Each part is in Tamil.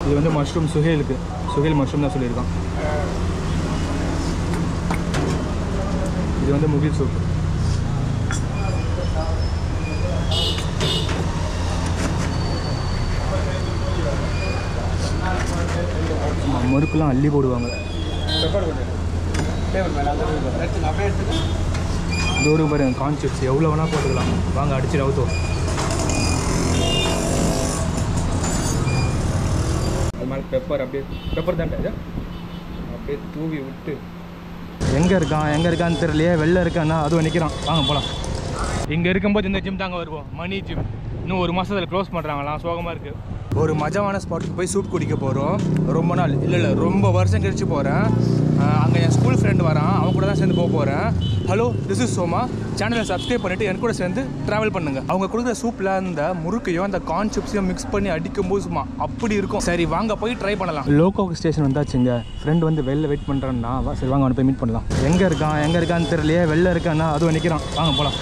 இது வந்து மஷ்ரூம் சுஹேலுக்கு சுஹேல் மஷ்ரூம் தான் சொல்லியிருக்கான் இது வந்து முகில் சூப் ஆமா, முறுக்குலாம் அள்ளி போடுவாங்க தூரு பாருங்க கான்செப்ட்ஸ் எவ்வளோ வேணால் போட்டுக்கலாம் வாங்க அடிச்சு ரவுத்தோம் அது மேலே பெப்பர் அப்படியே பெப்பர் தான் இது அப்படியே தூவி விட்டு எங்கே இருக்கான் எங்கே இருக்கான்னு தெரியலையே வெளில இருக்கான்னா அதுவும் நிற்கிறான் வாங்க போகலாம் இங்கே இருக்கும்போது இந்த ஜிம் தாங்க வருவோம் மணி ஜிம் இன்னும் ஒரு மாதத்தில் க்ளோஸ் பண்ணுறாங்களாம் சோகமாக இருக்குது ஒரு மஜாவான ஸ்பாட்டுக்கு போய் சூப் குடிக்க போகிறோம் ரொம்ப நாள் இல்லை இல்லை ரொம்ப வருஷம் கழிச்சு போகிறேன் அங்கே என் ஸ்கூல் ஃப்ரெண்டு வரான் அவன் கூட தான் சேர்ந்து போக போகிறேன் ஹலோ திஸ் இஸ் சோமா சேனலை சப்ஸ்கிரைப் பண்ணிவிட்டு என் கூட சேர்ந்து ட்ராவல் பண்ணுங்கள் அவங்க கொடுக்குற சூப்பில் அந்த முறுக்கையும் அந்த கார்ன் சிப்ஸையும் மிக்ஸ் பண்ணி அடிக்கும்போது சும்மா அப்படி இருக்கும் சரி வாங்க போய் ட்ரை பண்ணலாம் லோகோ ஸ்டேஷன் வந்தாச்சுங்க ஃப்ரெண்டு வந்து வெளில வெயிட் பண்ணுறான்னா வா சரி வாங்க அவனை போய் மீட் பண்ணலாம் எங்கே இருக்கான் எங்கே இருக்கான்னு தெரியலையே வெளில இருக்கான்னா அதுவும் நிற்கிறான் வாங்க போகலாம்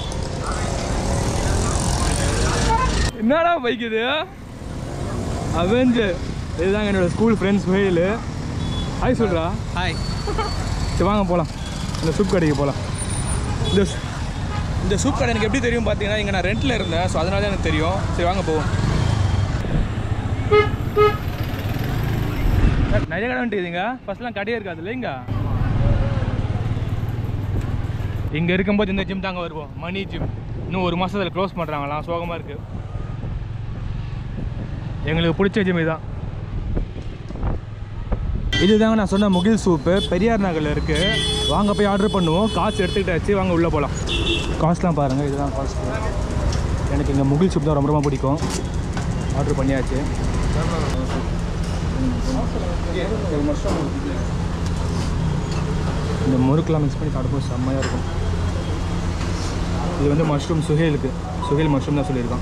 என்னடா பைக் இது அவெஞ்சர் இதுதாங்க என்னோட ஸ்கூல் ஃப்ரெண்ட்ஸ் வெயில் ஹாய் சொல்கிறா ஹாய் சரி வாங்க போகலாம் இந்த சூப் கடைக்கு போகலாம் இந்த சு- இந்த சூப் கடை எனக்கு எப்படி தெரியும் பார்த்தீங்கன்னா இங்கே நான் ரெண்டில் இருந்தேன் ஸோ அதனால தான் எனக்கு தெரியும் சரி வாங்க போவோம் சார், நிறைய கடை வந்துட்டுங்க ஃபர்ஸ்ட்லாம் கடையே இருக்காது இல்லைங்க இங்கே இருக்கும்போது இந்த ஜிம் தாங்க வருவோம் மணி ஜிம் இன்னும் ஒரு மாதத்தில் க்ளோஸ் பண்ணுறாங்களாம் சோகமாக இருக்குது எங்களுக்கு பிடிச்ச ஜிம் இதுதான் இதுதாங்க நான் சொன்ன முகில் சூப்பு பெரியார் நகரில் இருக்குது வாங்க போய் ஆர்டர் பண்ணுவோம் காசு எடுத்துக்கிட்டாச்சு வாங்க உள்ளே போகலாம் காஸ்ட்லாம் பாருங்கள் இதுதான் காஸ்ட் எனக்கு இங்கே முகில் சூப் தான் ரொம்ப ரொம்ப பிடிக்கும் ஆர்டர் பண்ணியாச்சு இந்த முறுக்கெலாம் மிக்ஸ் பண்ணி சாப்பிடும்போது செம்மையாக இருக்கும் இது வந்து மஷ்ரூம் சுஹேலுக்கு சுஹேல் மஷ்ரூம் தான் சொல்லியிருக்கான்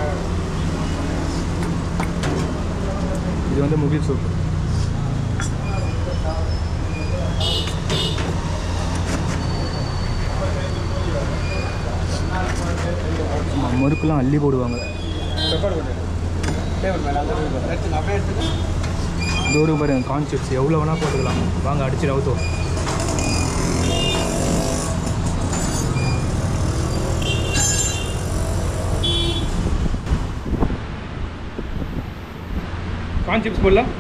இது வந்து முகில் சூப் ஆமா, முறுக்குலாம் அள்ளி போடுவாங்க தூரம் பாருங்க கான்செப்ட்ஸ் எவ்வளோ வேணால் போட்டுக்கலாம் வாங்க அடிச்சு ரவுத்தோம் கான்செப்ட்ஸ் போடலாம்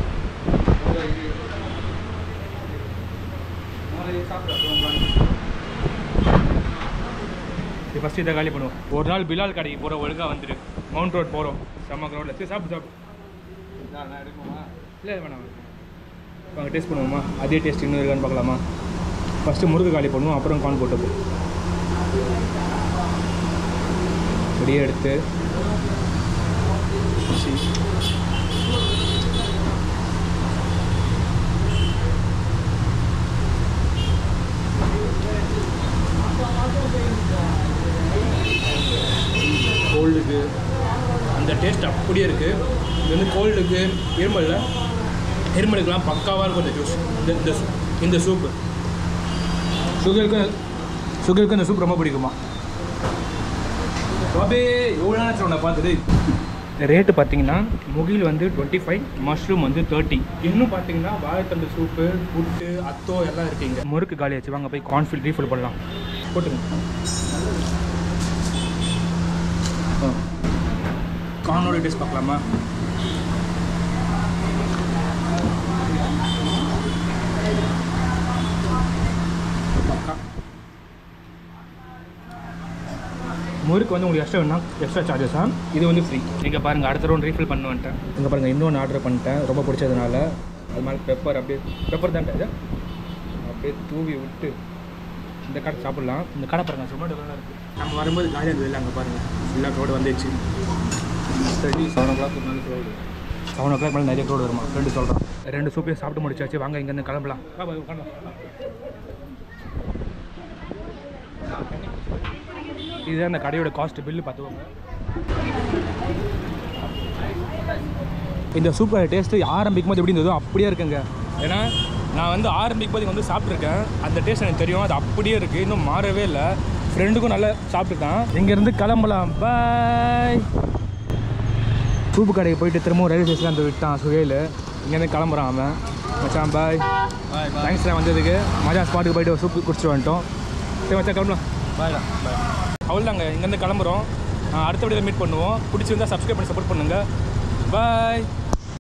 இது ஃபஸ்ட்டு இதை காலி பண்ணுவோம் ஒரு நாள் பிலால் கடைக்கு போகிறோம் ஒழுங்காக வந்துட்டு மவுண்ட் ரோட் போகிறோம் செம்ம க்ரௌண்டில் சரி சாப்பிட்டு சாப்பிட்டு இல்லை வேணாம் வாங்க டேஸ்ட் பண்ணுவோமா அதே டேஸ்ட் இன்னும் இருக்கான்னு பார்க்கலாமா ஃபஸ்ட்டு முருகு காலி பண்ணுவோம் அப்புறம் கான் போட்டது அப்படியே எடுத்து சி. கோல்டுக்கு அந்த டேஸ்ட் அப்படியே இருக்குது இது வந்து கோல்டுக்கு இருமலில் இருமலுக்குலாம் பக்காவாக இருக்கும் இந்த ஜூஸ் இந்த இந்த சூ- இந்த சூப்பு சுகருக்கு சுகருக்கு இந்த சூப் ரொம்ப பிடிக்குமா பாபே எவ்வளோ நேரம் உன்னை பார்த்தது ரேட்டு பார்த்தீங்கன்னா முகில் வந்து டுவெண்ட்டி ஃபைவ் மஷ்ரூம் வந்து தேர்ட்டி இன்னும் பார்த்தீங்கன்னா வாழைத்தண்டு சூப்பு புட்டு அத்தோ எல்லாம் இருக்குங்க முறுக்கு காலி ஆச்சு வாங்க போய் கான்ஃபில் ரீஃபில் பண்ணலாம் போட்டுங்க ஆ. கார்னோட டேஸ்ட் பார்க்கலாமா பக்கா. முறுக்கு வந்து உங்களுக்கு எக்ஸ்ட்ரா வேணா எக்ஸ்ட்ரா சார்ஜஸா இது வந்து ஃப்ரீ நீங்கள் பாருங்கள் அடுத்த ரவுண்ட் ரீஃபில் பண்ண வந்துட்டேன் இங்கே பாருங்கள் இன்னொன்று ஆர்டர் பண்ணிட்டேன் ரொம்ப பிடிச்சதுனால அது மேலே பெப்பர் அப்படியே பெப்பர் தான் இது அப்படியே தூவி விட்டு இந்த கடை சாப்பிட்லாம் இந்த கடை பாருங்கள் சும்மா டிஃபரெண்டாக இருக்குது நம்ம வரும்போது காலியாக இருந்தது இல்லை அங்கே பாருங்கள் ஃபுல்லாக க்ரௌடு வந்துச்சு சரி செவன் ஓ கிளாக் மேலே க்ரௌடு செவன் ஓ கிளாக் மேலே நிறைய க்ரௌடு வருமா ரெண்டு சொல்கிறேன் ரெண்டு சூப்பையும் சாப்பிட்டு முடிச்சாச்சு வாங்க இங்கேருந்து கிளம்பலாம் வா, வா, உட்காரலாம். இதுதான் அந்த கடையோட காஸ்ட் பில்லு பார்த்துக்கோங்க இந்த சூப்பர் டேஸ்ட்டு ஆரம்பிக்கும் போது எப்படி இருந்ததோ அப்படியே இருக்குங்க ஏன்னா நான் வந்து ஆரம்பிக்கும் போது இங்க வந்து சாப்பிட்ருக்கேன் அந்த டேஸ்ட் எனக்கு தெரியும் அது அப்படியே இருக்குது இன்னும் மாறவே இல்லை ஃப்ரெண்டுக்கும் நல்லா சாப்பிட்டுருக்கேன் இங்கேருந்து கிளம்பலாம் பாய் சூப்பு கடைக்கு போயிட்டு திரும்பவும் ரயில்வே ஸ்டேஷனில் வந்து விட்டான் சுகையில் இங்கேருந்து கிளம்புறான் அவன் மச்சான் பாய் பாய் பாய் தேங்க்ஸ் வந்ததுக்கு மஜா ஸ்பாட்டுக்கு போயிட்டு ஒரு சூப்பு குடிச்சிட்டு வந்துட்டோம் சரி மச்சான் கிளம்பலாம் பாய்டா பாய் அவ்வளோதாங்க இங்கேருந்து கிளம்புறோம் ஆ, அடுத்த வீடியோவில் மீட் பண்ணுவோம் பிடிச்சிருந்தா சப்ஸ்கிரைப் பண்ணி சப்போர்ட் பண்ணுங்கள் பாய்